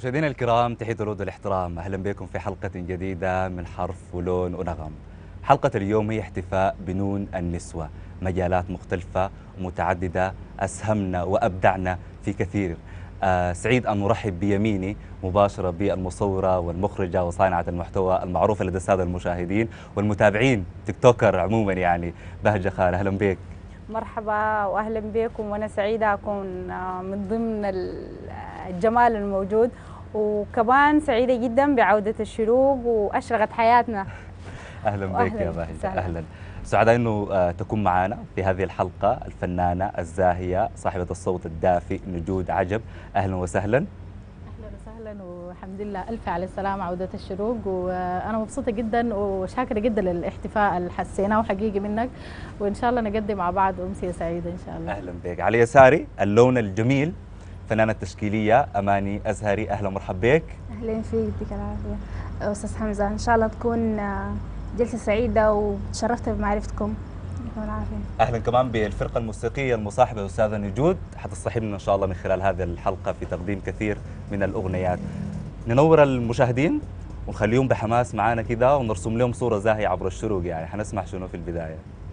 مشاهدينا الكرام تحية الود والاحترام أهلا بكم في حلقة جديدة من حرف ولون ونغم حلقة اليوم هي احتفاء بنون النسوة مجالات مختلفة ومتعددة أسهمنا وأبدعنا في كثير آه سعيد أن نرحب بيميني مباشرة بالمصورة والمخرجة وصانعة المحتوى المعروفة لدى السادة المشاهدين والمتابعين تيك توكر عموما يعني بهجة خان أهلا بك مرحبا واهلا بكم وانا سعيده اكون آه، من ضمن ال- الجمال الموجود وكمان سعيده جدا بعوده الشروق واشرقت حياتنا أهلا بك وأهلاً يا بهجة وسهلاً. أهلا سعداء أنه آه، تكون معنا في هذه الحلقة الفنانة الزاهية صاحبة الصوت الدافئ نجود عجب أهلا وسهلا اهلا وسهلا والحمد لله الف على السلامه عوده الشروق وانا مبسوطه جدا وشاكره جدا للاحتفاء اللي حسيناه حقيقي منك وان شاء الله نقضي مع بعض امسيه سعيده ان شاء الله أهلا بك على يساري اللون الجميل فنانة تشكيلية أماني أزهري أهلا ومرحبا بك أهلين فيك يديك العافية أستاذ حمزة إن شاء الله تكون آه، جلسة سعيدة وتشرفت بمعرفتكم يديكم العافية أهلا كمان بالفرقة الموسيقية المصاحبة أستاذة نجود حتصطحبنا إن شاء الله من خلال هذه الحلقة في تقديم كثير من الأغنيات ننور المشاهدين ونخليهم بحماس معانا كده ونرسم لهم صورة زاهية عبر الشروق يعني حنسمع شنو في البداية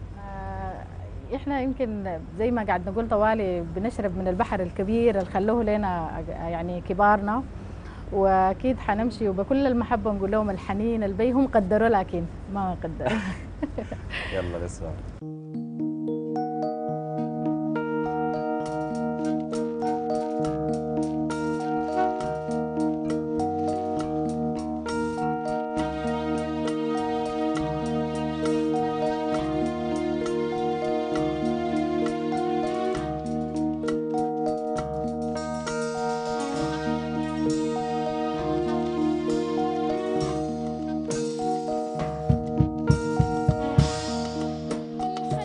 آه، احنا يمكن زي ما قاعد نقول طوالي بنشرب من البحر الكبير اللي خلوه لنا يعني كبارنا واكيد حنمشي وبكل المحبه نقول لهم الحنين البي هم قدروا لكن ما قدروا يلا نسمع حنين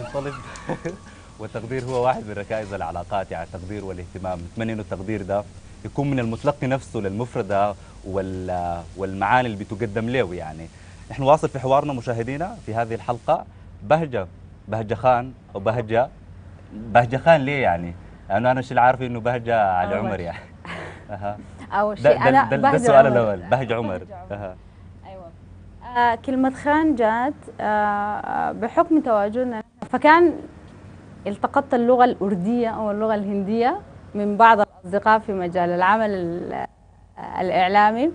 الطلب والتقدير هو واحد من ركائز العلاقات يعني التقدير والاهتمام نتمنى انه التقدير ده يكون من المتلقي نفسه للمفردة وال- والمعاني اللي بتقدم له يعني نحن واصل في حوارنا مشاهدينا في هذه الحلقة بهجة بهجة خان أو بهجة بهجة خان ليه يعني؟ لأنه أنا شيء عارف إنه بهجة على عمر. عمر يعني أها اول ده, شيء ده, انا ده, ده بهجة السؤال عمر. الأول بهجة عمر بهجة عمر. أها ايوه آه كلمة خان جات آه بحكم تواجدنا فكان التقطت اللغة الأردية أو اللغة الهندية من بعض الأصدقاء في مجال العمل ال- الإعلامي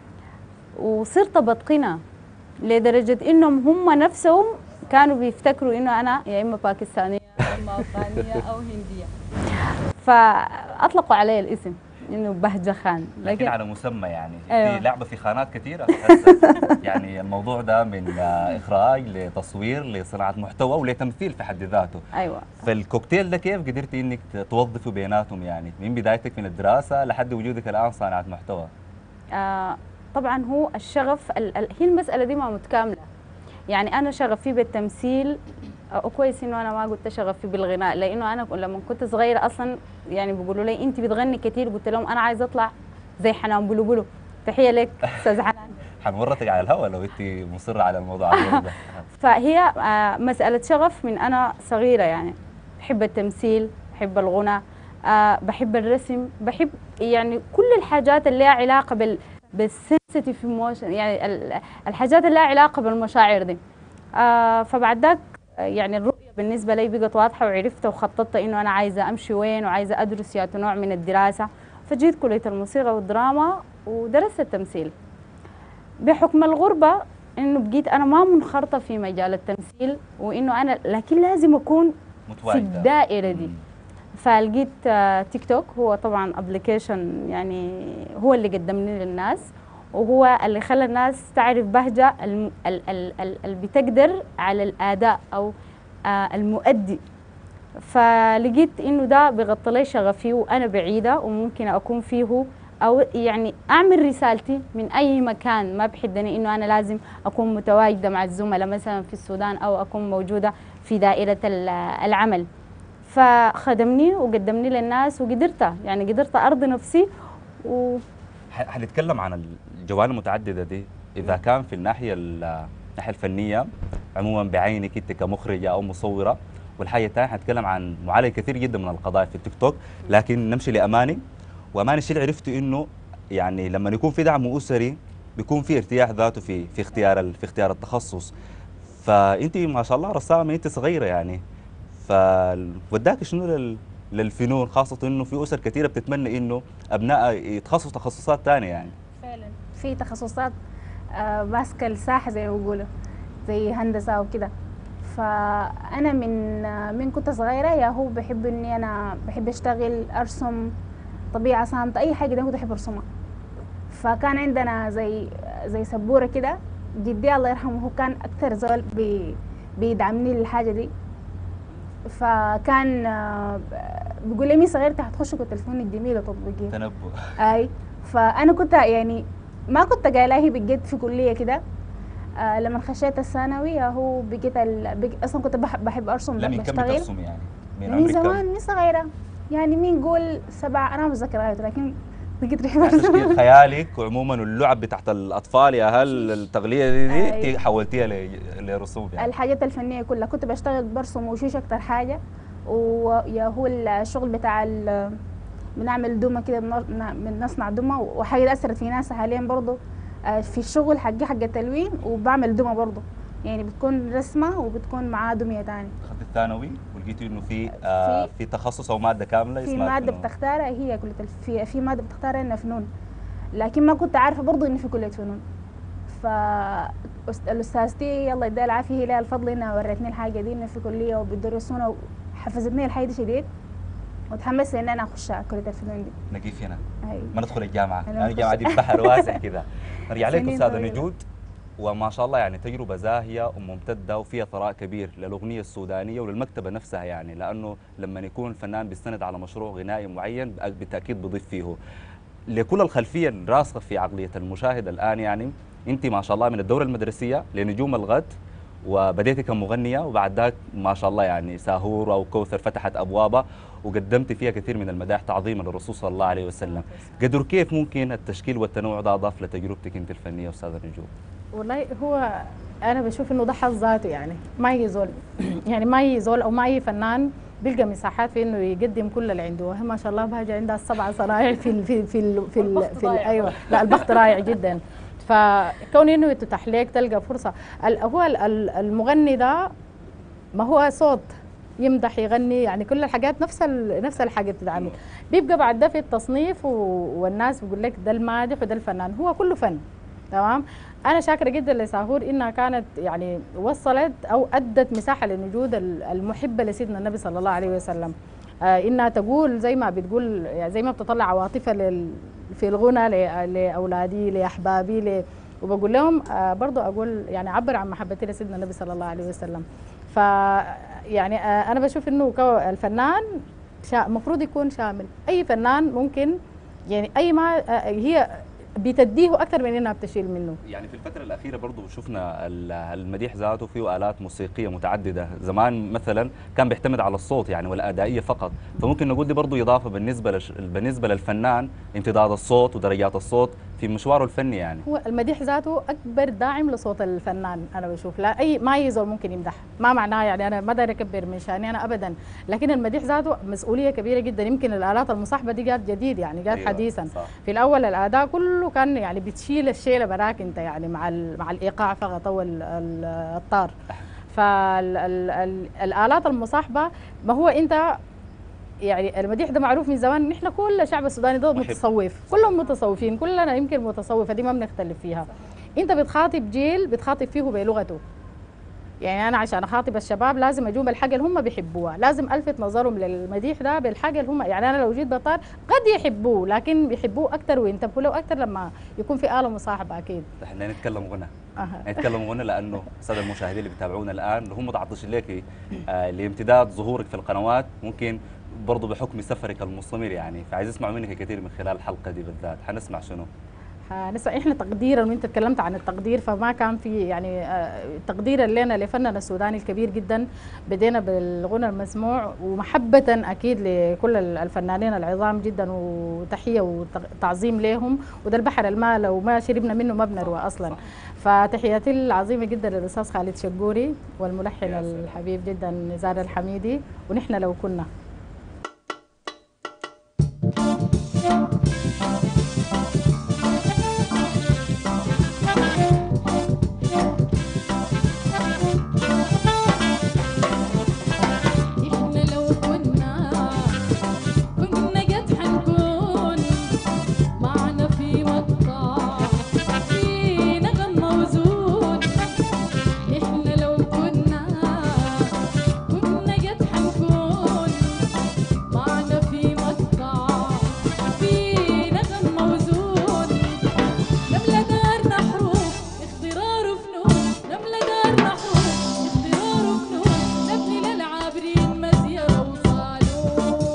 وصرت بتقنها لدرجة إنهم هم نفسهم كانوا بيفتكروا إنه أنا يا إما باكستانية يا إما أفغانية أو هندية فأطلقوا علي الاسم إنه بهجة خان لكن على مسمى يعني أيوة. في لعبة في خانات كثيرة هسه يعني الموضوع ده من آه، إخراج لتصوير لصناعة محتوى ولتمثيل في حد ذاته أيوة فالكوكتيل ده كيف قدرتي انك توظفي بيناتهم يعني من بدايتك من الدراسه لحد وجودك الان صانعه محتوى آه طبعا هو الشغف ال ال هي المسألة دي ما متكاملة يعني أنا شغفي بالتمثيل آه كويس إنه أنا ما قلت شغفي بالغناء لأنه أنا لما كنت صغيرة أصلا يعني بيقولوا لي أنت بتغني كتير قلت لهم أنا عايزة أطلع زي حنان بلو بلو تحية لك أستاذ حنان حنورطك على الهواء لو انت مصره على الموضوع هذا ده فهي آه مسألة شغف من أنا صغيرة يعني بحب التمثيل بحب الغنى آه بحب الرسم بحب يعني كل الحاجات اللي لها علاقة بال بالسنسيتيف ايموشن يعني ال- الحاجات اللي لها علاقة بالمشاعر دي آه فبعد ذاك آه، يعني الرؤية بالنسبة لي بقت واضحة وعرفت وخططت إنه أنا عايزة أمشي وين وعايزة أدرس يا نوع من الدراسة فجيت كلية الموسيقى والدراما ودرست التمثيل بحكم الغربة انه بقيت انا ما منخرطه في مجال التمثيل وانه انا لكن لازم اكون في متواجده الدائره دي مم. فلقيت آه، تيك توك هو طبعا ابلكيشن يعني هو اللي قدمني للناس وهو اللي خلى الناس تعرف بهجه الم- ال- ال- ال- اللي بتقدر على الاداء او آه، المؤدي فلقيت انه ده بيغطي لي شغفي وانا بعيده وممكن اكون فيه او يعني اعمل رسالتي من اي مكان ما بحدني انه انا لازم اكون متواجده مع الزملاء مثلا في السودان او اكون موجوده في دائره ال- العمل فخدمني وقدمني للناس وقدرت يعني قدرت ارضي نفسي و ح- حنتكلم عن الجوانب المتعدده دي اذا كان في الناحيه ال- الناحيه الفنيه عموما بعينك انت كمخرجه او مصوره والحاجه الثانيه حنتكلم عن معالجه كثير جدا من القضايا في التيك توك لكن نمشي لاماني واماني الشيء اللي عرفته انه يعني لما يكون في دعم اسري بيكون في ارتياح ذاته في في اختيار ال- في اختيار التخصص فانت ما شاء الله رسامه من انت صغيره يعني فوداك شنو لل للفنون خاصة انه في اسر كثيرة بتتمنى انه ابنائها يتخصصوا تخصصات ثانية يعني فعلا في تخصصات آه، ماسكه الساحه زي ما بيقولوا زي هندسه وكده فانا من آه، من كنت صغيره يا هو بحب اني انا بحب اشتغل ارسم طبيعه صامته اي حاجه ده كنت احب ارسمها فكان عندنا زي زي سبوره كده جدي الله يرحمه هو كان اكثر زول بي بيدعمني للحاجه دي فكان آه، بيقول لي مين صغيرتي هتخش كنت الفنون الجميله تطبيقيه تنبؤ اي فانا كنت يعني ما كنت قايله هي بقيت في كليه كده آه لما خشيت الثانوي هو بقيت ال... بق... اصلا كنت بحب, بحب ارسم لم كم بشتغل بترسم يعني من من عمرك كم؟ زمان من صغيره يعني مين قول سبع انا متذكر آيته لكن بقيت بحب يعني تشكيل ارسم خيالك وعموما اللعب بتاعت الاطفال يا هل التغليه دي, دي أي. انت حولتيها ل- لرسوم يعني الحاجات الفنيه كلها كنت بشتغل برسم وشوش اكتر حاجه ويا هو الشغل بتاع ال... بنعمل دمى كده بنر- بنصنع دمى وحاجه اثرت في ناس حاليا برضو آه، في الشغل حقي حق التلوين وبعمل دمى برضو يعني بتكون رسمه وبتكون معاها دميه تاني اخذت الثانوي ولقيتي انه في آه في- في تخصص او ماده كامله في اسمها ماده الفنون. بتختارها هي كليه الف... في في ماده بتختارها انها فنون لكن ما كنت عارفه برضو اني في كليه فنون فالاستاذتي الله يديها العافيه هي لها الفضل انها ورتني الحاجه دي انها في كليه وبيدرسونا وحفزتني الحاجه دي شديد وتحمست ان انا اخش كليه الفنون دي نقيف هنا هاي ما ندخل الجامعه أنا يعني الجامعه دي أخش. بحر واسع كذا نرجع لك سنين استاذه طويلة. نجود وما شاء الله يعني تجربه زاهيه وممتده وفيها ثراء كبير للاغنيه السودانيه وللمكتبه نفسها يعني لانه لما يكون الفنان بيستند على مشروع غنائي معين بالتاكيد بضيف فيه لكل الخلفيه الراسخه في عقليه المشاهد الان يعني انت ما شاء الله من الدوره المدرسيه لنجوم الغد وبديتي كمغنيه وبعد ذاك ما شاء الله يعني ساهور او كوثر فتحت ابوابها وقدمت فيها كثير من المداح تعظيما للرسول صلى الله عليه وسلم قدر كيف ممكن التشكيل والتنوع ده اضاف لتجربتك انت الفنيه استاذه نجوم والله هو انا بشوف انه ده حظ ذاته يعني ما يزول يعني ما يزول او ما اي فنان بيلقى مساحات في انه يقدم كل اللي عنده وهي ما شاء الله بهجه عندها السبع صنايع في ال في ال في ال في, ال في ال ايوه لا البخت رائع جدا فكون انه يتتح لك تلقى فرصه ال- هو ال- ال- المغني ده ما هو صوت يمدح يغني يعني كل الحاجات نفس ال- نفس الحاجه بتتعمل بيبقى بعد ده في التصنيف و- والناس بيقول لك ده المادح وده الفنان هو كله فن تمام انا شاكره جدا لساهور انها كانت يعني وصلت او ادت مساحه للوجود ال- المحبه لسيدنا النبي صلى الله عليه وسلم آه انها تقول زي ما بتقول يعني زي ما بتطلع عواطفها لل في الغنى ل- لاولادي لاحبابي ل وبقول لهم آه برضو اقول يعني عبر عن محبتي لسيدنا النبي صلى الله عليه وسلم ف يعني آه انا بشوف انه كو- الفنان شا- المفروض يكون شامل اي فنان ممكن يعني اي ما آه هي بتديه اكثر من انها بتشيل منه يعني في الفترة الأخيرة برضو شفنا ال- المديح ذاته فيه آلات موسيقية متعددة زمان مثلا كان بيعتمد على الصوت يعني والأدائية فقط فممكن نقول دي برضو إضافة بالنسبة لش... بالنسبة للفنان امتداد الصوت ودرجات الصوت في مشواره الفني يعني هو المديح ذاته اكبر داعم لصوت الفنان انا بشوف لا اي ما اي زول ممكن يمدح ما معناه يعني انا ما داير اكبر من شاني انا ابدا لكن المديح ذاته مسؤوليه كبيره جدا يمكن الالات المصاحبه دي جات جديد يعني جات أيوة، حديثا صح. في الاول الاداء كله كان يعني بتشيل الشيله براك انت يعني مع ال- مع الايقاع فقط او ال- ال- الطار فالالات المصاحبه ما هو انت يعني المديح ده معروف من زمان نحن كل الشعب السوداني ده محب. متصوف كلهم متصوفين كلنا يمكن متصوفه دي ما بنختلف فيها انت بتخاطب جيل بتخاطب فيه بلغته يعني انا عشان اخاطب الشباب لازم اجوب الحاجه اللي هم بيحبوها لازم الفت نظرهم للمديح ده بالحاجه اللي هم يعني انا لو جيت بطار قد يحبوه لكن بيحبوه اكثر وينتبهوا له اكثر لما يكون في اله مصاحبه اكيد احنا نتكلم غنى أها. نتكلم غنى لانه الساده المشاهدين اللي بيتابعونا الان هم متعطشين لك آه لامتداد ظهورك في القنوات ممكن برضه بحكم سفرك المستمر يعني فعايز اسمع منك كثير من خلال الحلقه دي بالذات حنسمع شنو هنسمع احنا تقديرا وانت تكلمت عن التقدير فما كان في يعني آه، تقديرا لنا لفننا السوداني الكبير جدا بدينا بالغنى المسموع ومحبة اكيد لكل ال- الفنانين العظام جدا وتحية وتعظيم لهم وده البحر الماء لو ما شربنا منه ما بنروى اصلا فتحياتي العظيمة جدا للاستاذ خالد شقوري والملحن يا سلام. الحبيب جدا نزار الحميدي ونحن لو كنا إحنا لو كنا كنا قد حنكون معنا في مقطع في نغم موزون إحنا لو كنا كنا قد حنكون معنا في مقطع في نغم موزون نملى دارنا حروف اخترار وفنون نملى دارنا حروف اخترار وفنون نبني للعابرين مزيرة وصالون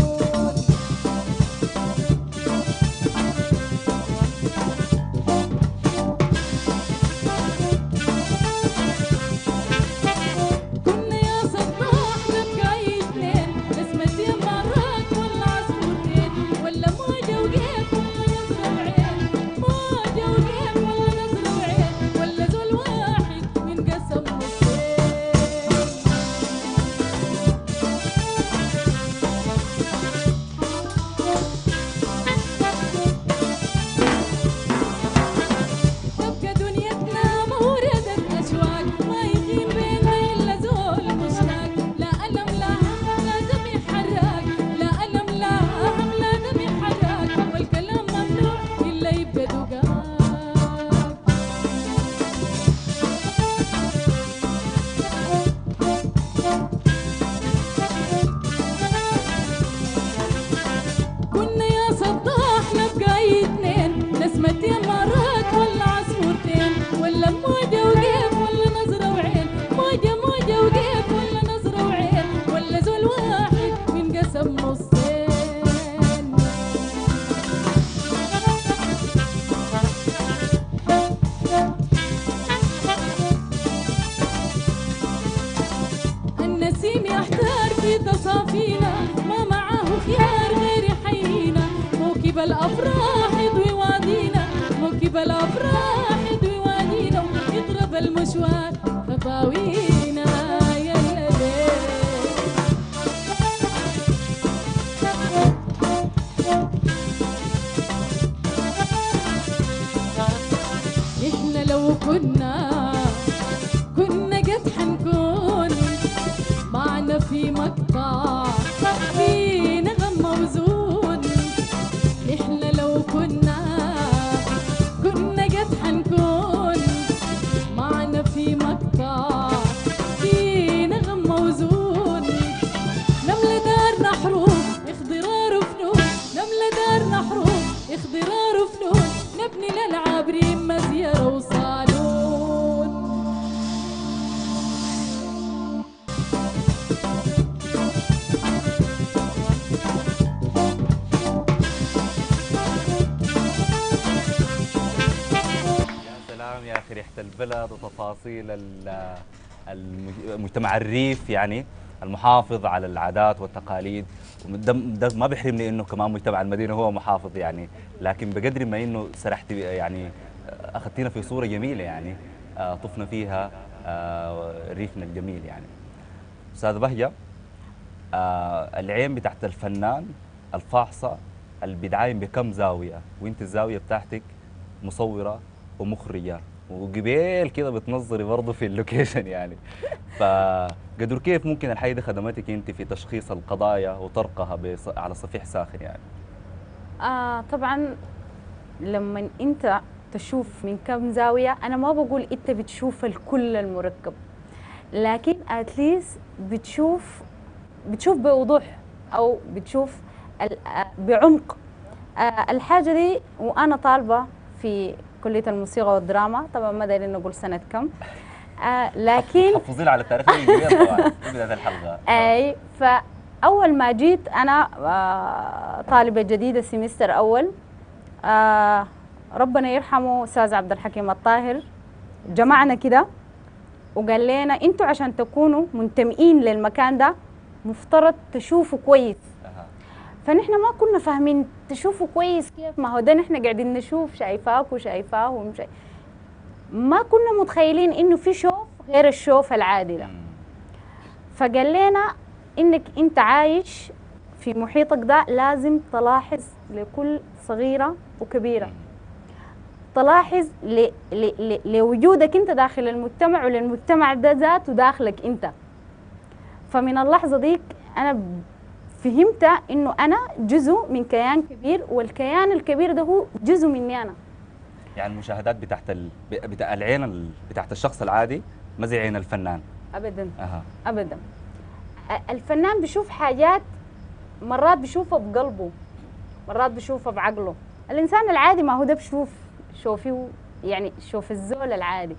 كنا يا صباح نبقى اثنين نسمة مرات ولا عصفورتين ولا موجة وقيف ولا نصر وعين موجة وقيف ولا نصر وعين ولا زول واحد منقسم نصين تبقى دنيتنا موردة أشواق ما يغيب بينا إلا زول مشتاق لا ألم لا هم لا دم يحرق لا ألم لا هم لا دم يحرق والكلام ممنوع إلا يبقى دقاق كنا يا صباح نبقى اثنين نسمة مرات ولا عصفورتين ولا موجة وقيف ولا نظرة وعين موجة موجة وقيف ولا نظرة وعين ولا زول واحد منقسم نصين بسيطة صافينا ما معاه خيار غير يحيينا موكب الأفراح يضوي وادينا موكب الأفراح يضوي وادينا يضرب المشوار خطاوينا يا الليل احنا لو كنا كنا قد حنكون معنا في مقطع في نغم موزون احنا لو كنا كنا قد حنكون معنا في مقطع في نغم موزون نملة دارنا حروف اخضرار وفنون نملة دارنا حروف اخضرار وفنون نبني للعابرين مزيرة وصالون يا سلام يا اخي ريحه البلد وتفاصيل ال- الم- المجتمع الريف يعني المحافظ على العادات والتقاليد وده ده ما بيحرمني انه كمان مجتمع المدينه هو محافظ يعني لكن بقدر ما انه سرحت يعني اخذتينا في صوره جميله يعني آه، طفنا فيها آه، ريفنا الجميل يعني استاذ بهجه آه، العين بتاعت الفنان الفاحصه اللي بتعاين بكم زاويه وانت الزاويه بتاعتك مصوره ومخرجه وقبيل كده بتنظري برضه في اللوكيشن يعني فقدر كيف ممكن الحاجه دي خدمتك انت في تشخيص القضايا وطرقها بص- على صفيح ساخن يعني آه طبعا لما انت تشوف من كم زاوية أنا ما بقول أنت بتشوف الكل المركب لكن اتليست بتشوف بتشوف بوضوح أو بتشوف ال- آه، بعمق آه الحاجة دي وأنا طالبة في كلية الموسيقى والدراما طبعا ما دايرين نقول سنة كم آه لكن حفظي لي على التاريخ الانجليزي طبعا في بدايه الحلقه اي فاول ما جيت انا آه، طالبه جديده سيمستر اول آه، ربنا يرحمه استاذ عبد الحكيم الطاهر جمعنا كده وقال لنا انتوا عشان تكونوا منتمئين للمكان ده مفترض تشوفوا كويس أها. فنحن ما كنا فاهمين تشوفوا كويس كيف ما هو ده نحن قاعدين نشوف شايفاك وشايفاه ومش ما كنا متخيلين انه في شوف غير الشوف العادي ده مم. فقال لنا انك انت عايش في محيطك ده لازم تلاحظ لكل صغيره وكبيره تلاحظ ل... ل... ل... لوجودك انت داخل المجتمع وللمجتمع ده ذاته داخلك انت فمن اللحظه ديك انا ب- فهمت انه انا جزء من كيان كبير والكيان الكبير ده هو جزء مني انا يعني المشاهدات بتاعت ال... بتاع العين ال... بتاعت الشخص العادي ما زي عين الفنان ابدا اها ابدا ا- الفنان بيشوف حاجات مرات بيشوفها بقلبه مرات بيشوفها بعقله الانسان العادي ما هو ده بيشوف شوفي يعني شوف الزول العادي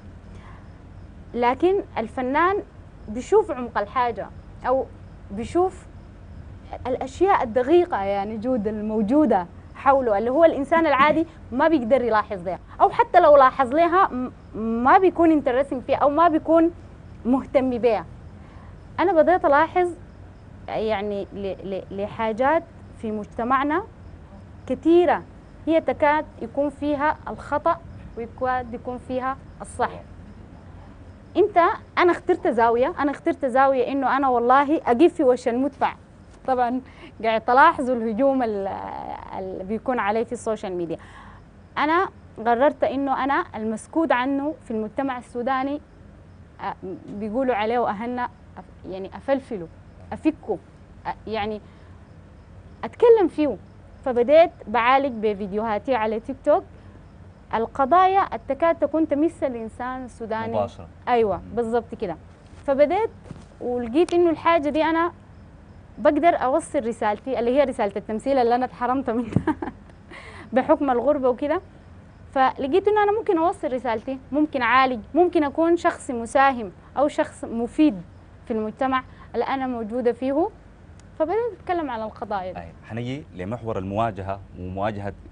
لكن الفنان بيشوف عمق الحاجه او بيشوف الاشياء الدقيقه يعني جود الموجوده حوله اللي هو الانسان العادي ما بيقدر يلاحظ لها او حتى لو لاحظ لها م- ما بيكون انترستنج فيها او ما بيكون مهتم بها انا بديت الاحظ يعني ل- ل- لحاجات في مجتمعنا كثيره هي تكاد يكون فيها الخطا ويكاد يكون فيها الصح انت انا اخترت زاويه انا اخترت زاويه انه انا والله اقف في وش المدفع طبعا قاعد تلاحظوا الهجوم ال- اللي بيكون عليه في السوشيال ميديا انا قررت انه انا المسكوت عنه في المجتمع السوداني أ- بيقولوا عليه اهلنا أف- يعني افلفله افكه أ- يعني اتكلم فيه فبديت بعالج بفيديوهاتي على تيك توك القضايا تكاد تكون تمس الانسان السوداني مباشره ايوه بالضبط كده فبديت ولقيت انه الحاجه دي انا بقدر اوصل رسالتي اللي هي رساله التمثيل اللي انا اتحرمت منها بحكم الغربه وكده فلقيت انه انا ممكن اوصل رسالتي ممكن اعالج ممكن اكون شخص مساهم او شخص مفيد في المجتمع اللي انا موجوده فيه فبدأت اتكلم عن القضايا دي. طيب حنجي لمحور المواجهه ومواجهه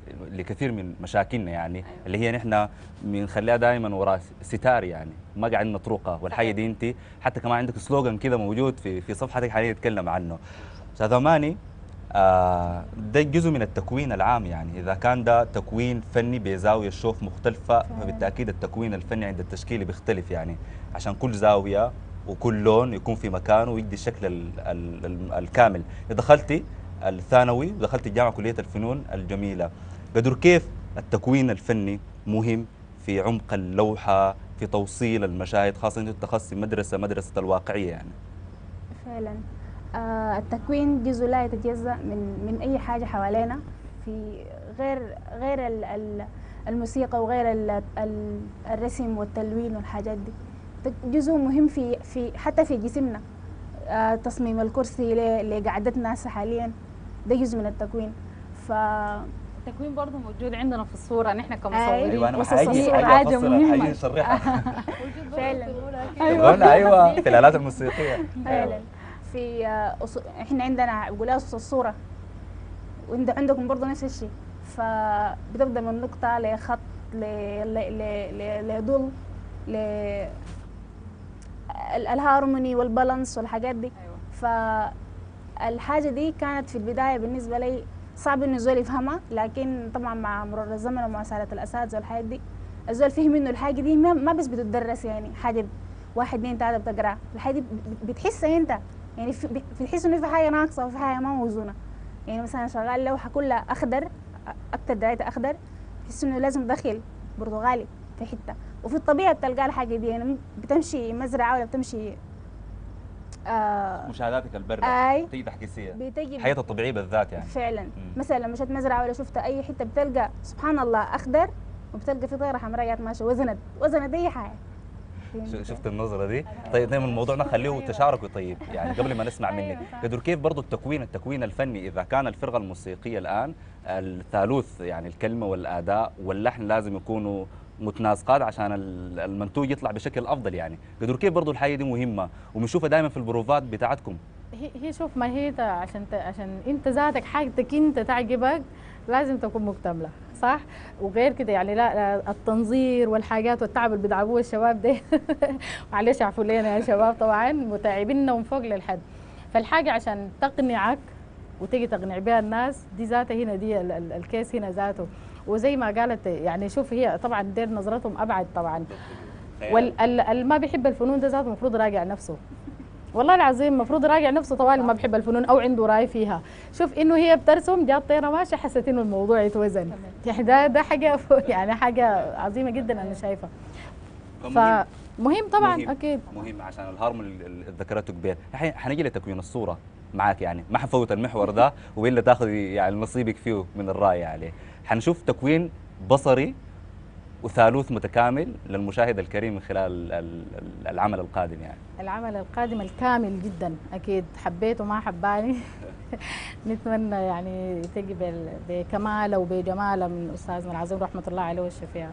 لكثير من مشاكلنا يعني اللي هي نحن بنخليها دائما وراء ستار يعني ما قاعدين نطرقها والحاجه دي انت حتى كمان عندك سلوغان كده موجود في في صفحتك حاليا نتكلم عنه استاذ اماني آه ده جزء من التكوين العام يعني اذا كان ده تكوين فني بزاويه شوف مختلفه فبالتاكيد التكوين الفني عند التشكيل بيختلف يعني عشان كل زاويه وكل لون يكون في مكانه ويدي الشكل ال ال ال الكامل دخلتي الثانوي ودخلت جامعه كليه الفنون الجميله قدر كيف التكوين الفني مهم في عمق اللوحه في توصيل المشاهد خاصه انت تخصصي مدرسه مدرسه الواقعيه يعني فعلا آه التكوين جزء لا يتجزأ من من أي حاجة حوالينا في غير غير ال- ال- الموسيقى وغير ال- ال- الرسم والتلوين والحاجات دي تك- جزء مهم في في حتى في جسمنا آه تصميم الكرسي ل- لقعدتنا هسه حاليا ده جزء من التكوين ف التكوين برضه موجود عندنا في الصوره نحن أيوة، كمصورين ايوه انا وسط حاجي الصورة حاجي حاجة افصل مهمة. حاجي نشرحها فعلا ايوه ايوه في الالات الموسيقيه فعلا في آه، أص- احنا عندنا بيقولوا أصل الصورة وعند عندكم برضه نفس الشيء فبتبدا من نقطة لخط ل ل ل ل لضل ل ال- الهارموني والبالانس والحاجات دي فالحاجة دي كانت في البداية بالنسبة لي صعب انه الزول يفهمها لكن طبعا مع مرور الزمن ومعاسرة الاساتذة والحاجات دي الزول فهم انه الحاجة دي ما, ما بس بتدرس يعني حاجة واحد اثنين ثلاثة بتقراها الحاجة دي بت- بتحسها انت يعني في بتحس انه في حاجة ناقصة وفي حاجة ما موزونة يعني مثلا شغال لوحة كلها اخضر اكتر دايرة اخضر تحس انه لازم دخل برتغالي في حتة وفي الطبيعة بتلقى الحاجة دي يعني بتمشي مزرعة ولا بتمشي آه مشاهداتك البرة اي تيجي تحكيسيه بتجي حياتها الطبيعيه بالذات يعني فعلا مم. مثلا لما مشيت مزرعه ولا شفت اي حته بتلقى سبحان الله اخضر وبتلقى في طيره حمراء جات ماشيه وزنت وزنت اي حاجه ش- شفت النظرة دي؟ طيب دايما الموضوع نخليه تشاركي طيب يعني قبل ما نسمع أيوة منك صح. قدر كيف برضو التكوين التكوين الفني إذا كان الفرقة الموسيقية الآن الثالوث يعني الكلمة والأداء واللحن لازم يكونوا متناسقات عشان ال- المنتوج يطلع بشكل أفضل يعني قدر كيف برضو الحاجة دي مهمة وبنشوفها دائما في البروفات بتاعتكم هي هي شوف ما هي ت- عشان ت- عشان انت ذاتك حاجتك انت تعجبك لازم تكون مكتمله صح وغير كده يعني لا لا، التنظير والحاجات والتعب اللي بيتعبوه الشباب ده معلش اعفوا لنا يا شباب طبعا متعبينهم فوق للحد فالحاجه عشان تقنعك وتيجي تقنع بها الناس دي ذاتها هنا دي ال- ال- الكيس هنا ذاته وزي ما قالت يعني شوف هي طبعا دير نظرتهم ابعد طبعا واللي ما بيحب الفنون ده ذاته المفروض يراجع نفسه والله العظيم المفروض يراجع نفسه طوال ما بيحب الفنون او عنده راي فيها شوف انه هي بترسم جات طيره ماشيه حسيت انه الموضوع يتوزن يعني ده ده حاجه يعني حاجه عظيمه جدا انا شايفه فمهم طبعا مهم. اكيد مهم عشان الهارمون اللي ذكرته كبير الحين حنجي لتكوين الصورة معك يعني ما حنفوت المحور ده وإلا تاخذي يعني نصيبك فيه من الرأي عليه حنشوف تكوين بصري وثالوث متكامل للمشاهد الكريم من خلال ال- ال- العمل القادم يعني العمل القادم الكامل جدا اكيد حبيته ما حباني نتمنى يعني تجي بال- بكماله وبجماله من استاذنا العظيم رحمه الله عليه والشفيع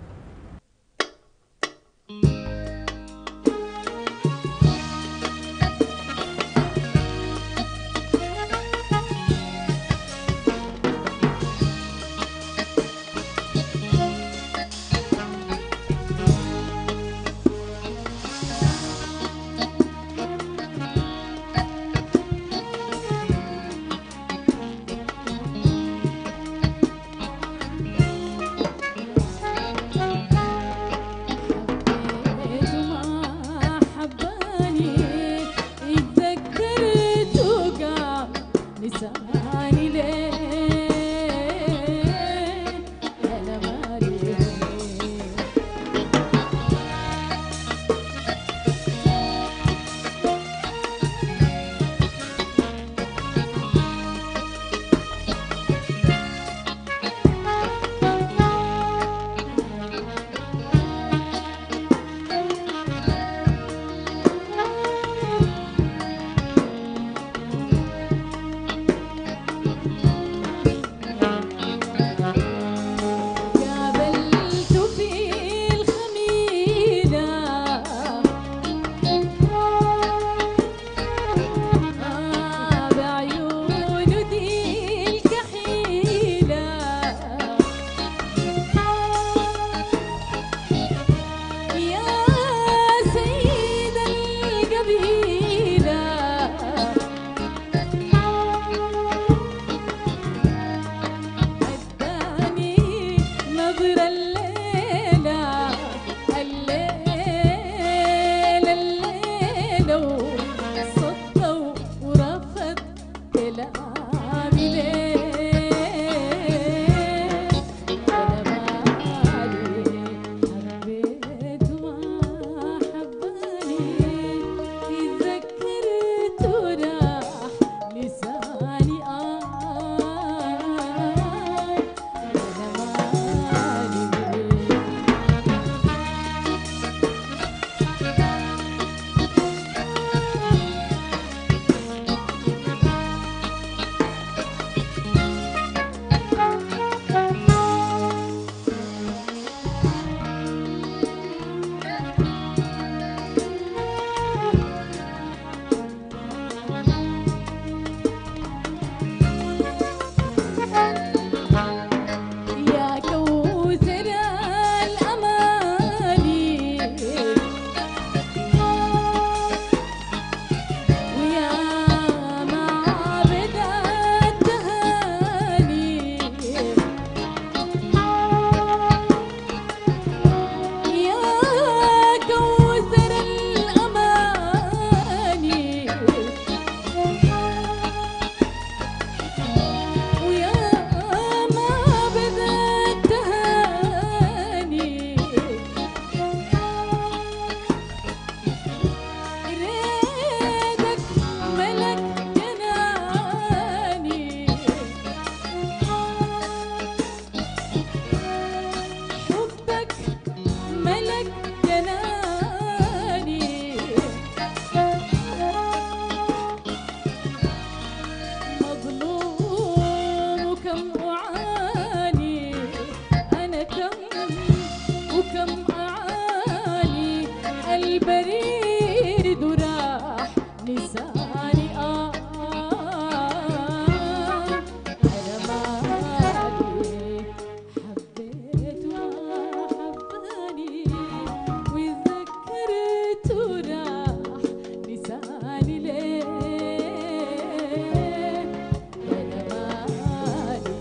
Thank البريد راح نساني آه أنا مالي حبيت وحباني وذكرت راح نساني ليه أنا مالي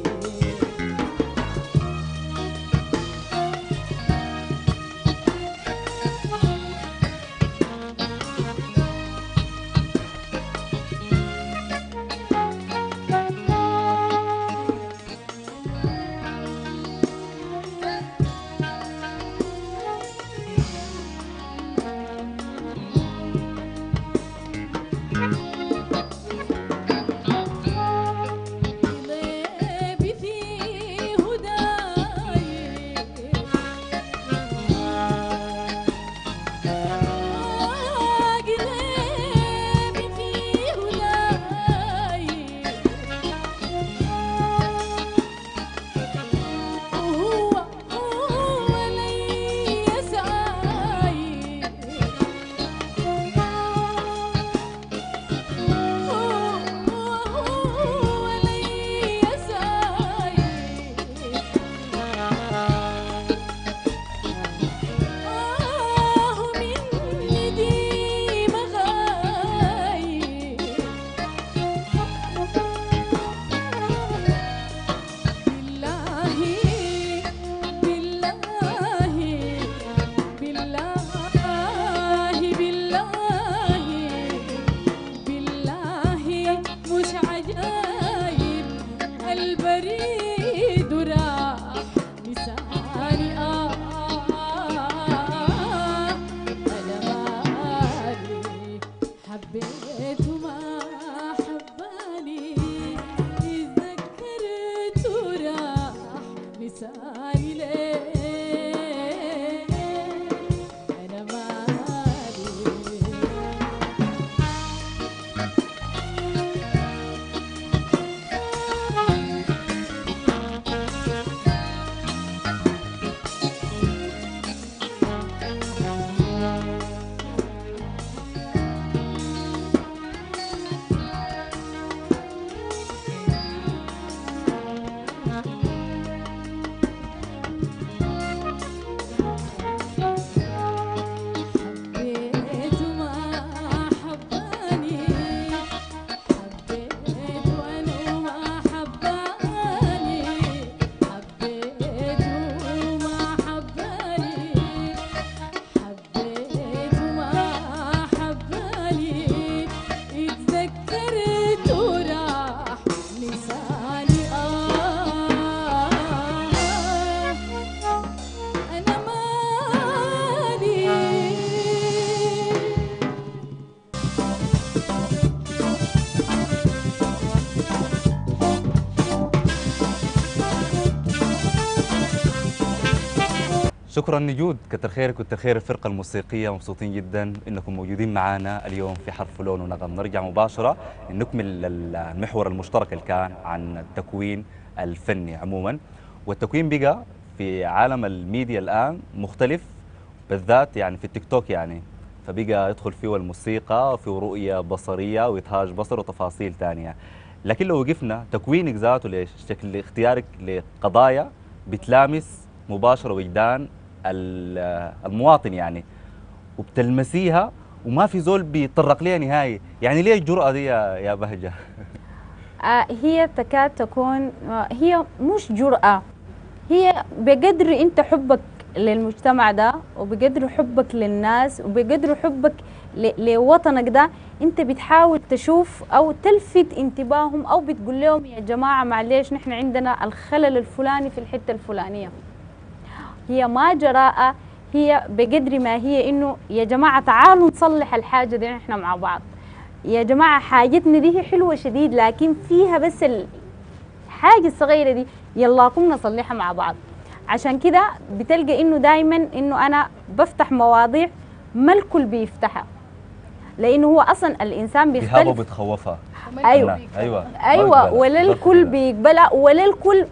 قلبي فيه هداي قلبي فيه هداي وهو هو لي سعاي هو لي سعاي آه مني دي مغاي بالله بالله بالله بالله بالله مش عجايب البريد راح لساني آه أنا مالي حبيت وما حباني تذكرت راح لساني ليه أنا مالي حبيت وما حباني حبيت وانا وما حباني حبيت وما حباني حبيت وما حباني اتذكرت وراح لساني آه أنا مالي شكرا نجود كتر خيرك وكتر خير الفرقة الموسيقية مبسوطين جدا انكم موجودين معنا اليوم في حرف لون ونغم نرجع مباشرة نكمل المحور المشترك اللي كان عن التكوين الفني عموما والتكوين بقى في عالم الميديا الآن مختلف بالذات يعني في التيك توك يعني فبقى يدخل فيه الموسيقى وفيه رؤية بصرية وإدهاج بصر وتفاصيل ثانية لكن لو وقفنا تكوينك ذاته لشكل اختيارك لقضايا بتلامس مباشرة وجدان ال- المواطن يعني وبتلمسيها وما في زول بيتطرق ليها نهائي يعني ليه الجرأة دي يا يا بهجة آه، هي تكاد تكون آه، هي مش جرأة هي بقدر انت حبك للمجتمع ده وبقدر حبك للناس وبقدر حبك ل- لوطنك ده انت بتحاول تشوف او تلفت انتباههم او بتقول لهم يا جماعة معلش نحن عندنا الخلل الفلاني في الحتة الفلانية هي ما جراءة هي بقدر ما هي انه يا جماعة تعالوا نصلح الحاجة دي نحن مع بعض يا جماعة حاجتنا دي هي حلوة شديد لكن فيها بس الحاجة الصغيرة دي يلا قوم نصلحها مع بعض عشان كده بتلقى انه دايما انه انا بفتح مواضيع ما الكل بيفتحها لانه هو اصلا الانسان بيهابة بيختلف بتخوفها ايوه لا، ايوه ما ايوه بقبلها. ولا ما الكل بقبلها. بيقبلها ولا الكل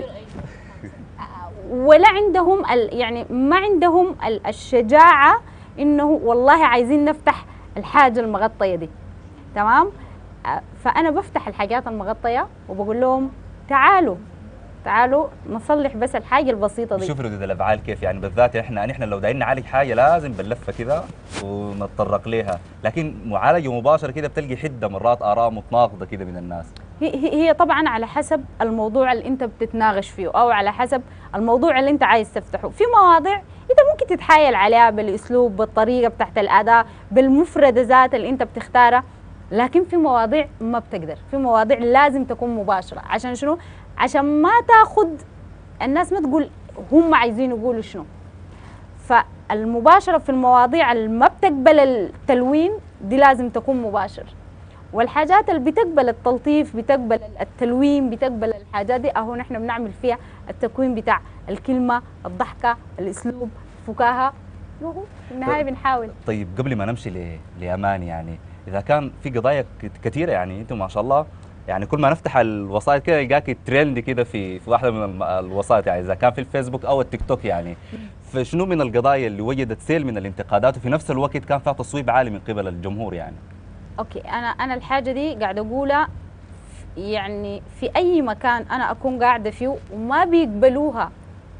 ولا عندهم ال يعني ما عندهم ال- الشجاعه انه والله عايزين نفتح الحاجه المغطيه دي تمام آه، فانا بفتح الحاجات المغطيه وبقول لهم تعالوا تعالوا نصلح بس الحاجه البسيطه دي شوف ردود الافعال كيف يعني بالذات احنا نحن لو دايرين نعالج حاجه لازم بنلفها كذا ونتطرق لها لكن معالجه مباشره كده بتلقي حده مرات اراء متناقضه كده من الناس هي هي هي طبعا على حسب الموضوع اللي انت بتتناقش فيه او على حسب الموضوع اللي انت عايز تفتحه في مواضيع انت ممكن تتحايل عليها بالاسلوب بالطريقه بتاعت الاداء بالمفرده ذات اللي انت بتختارها لكن في مواضيع ما بتقدر في مواضيع لازم تكون مباشره عشان شنو عشان ما تاخد الناس ما تقول هم عايزين يقولوا شنو فالمباشره في المواضيع اللي ما بتقبل التلوين دي لازم تكون مباشر والحاجات اللي بتقبل التلطيف بتقبل التلوين بتقبل الحاجات دي اهو نحن بنعمل فيها التكوين بتاع الكلمه الضحكه الاسلوب فكاهه وهو في النهايه بنحاول طيب قبل ما نمشي ل- لامان يعني اذا كان في قضايا كت- كثيره يعني انتم ما شاء الله يعني كل ما نفتح الوسائط كده يلقاك ترند كده في في واحده من الم- الوسائط يعني اذا كان في الفيسبوك او التيك توك يعني فشنو من القضايا اللي وجدت سيل من الانتقادات وفي نفس الوقت كان فيها تصويب عالي من قبل الجمهور يعني اوكي انا انا الحاجه دي قاعده اقولها يعني في اي مكان انا اكون قاعده فيه وما بيقبلوها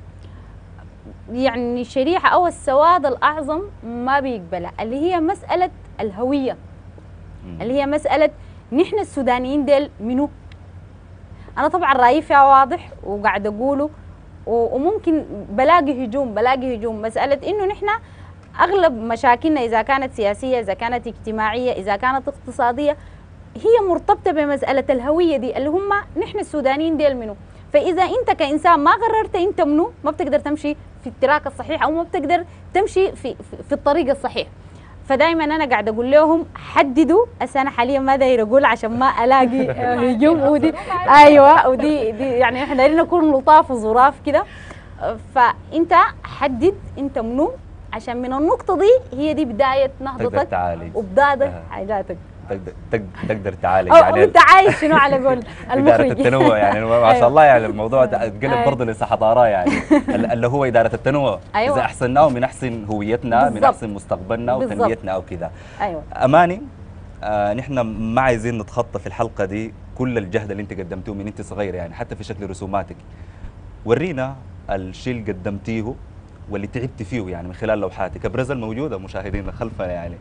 يعني الشريحه او السواد الاعظم ما بيقبلها اللي هي مساله الهويه مم. اللي هي مساله نحن السودانيين ديل منو انا طبعا رايي فيها واضح وقاعد اقوله و- وممكن بلاقي هجوم بلاقي هجوم مساله انه نحن اغلب مشاكلنا اذا كانت سياسيه اذا كانت اجتماعيه اذا كانت اقتصاديه هي مرتبطه بمساله الهويه دي اللي هم نحن السودانيين ديل منو فاذا انت كانسان ما قررت انت منو ما بتقدر تمشي في التراك الصحيح او ما بتقدر تمشي في في, في الطريق الصحيح فدائما انا قاعد اقول لهم حددوا هسه انا حاليا ما داير اقول عشان ما الاقي آه، هجوم ودي ايوه ودي دي يعني احنا دايرين نكون لطاف وظراف كده آه، فانت حدد انت منو عشان من النقطه دي هي دي بدايه تقدر نهضتك تعالج وبدايه آه. حاجاتك تقدر تق- تقدر تعالج او يعني انت عايش شنو على قول إدارة المخرج التنوع يعني ما أيوة. شاء الله يعني الموضوع ده اتقلب أيوة. برضه لسحضارة يعني ال- اللي هو إدارة التنوع أيوة. إذا أحسناه من أحسن هويتنا من بالضبط. أحسن مستقبلنا بالضبط. وتنميتنا أو كذا ايوه أماني آه نحن ما عايزين نتخطى في الحلقة دي كل الجهد اللي أنت قدمتوه من أنت صغيرة يعني حتى في شكل رسوماتك ورينا الشيء اللي قدمتيه واللي تعبت فيه يعني من خلال لوحاتك ابرز الموجوده مشاهدينا خلفنا يعني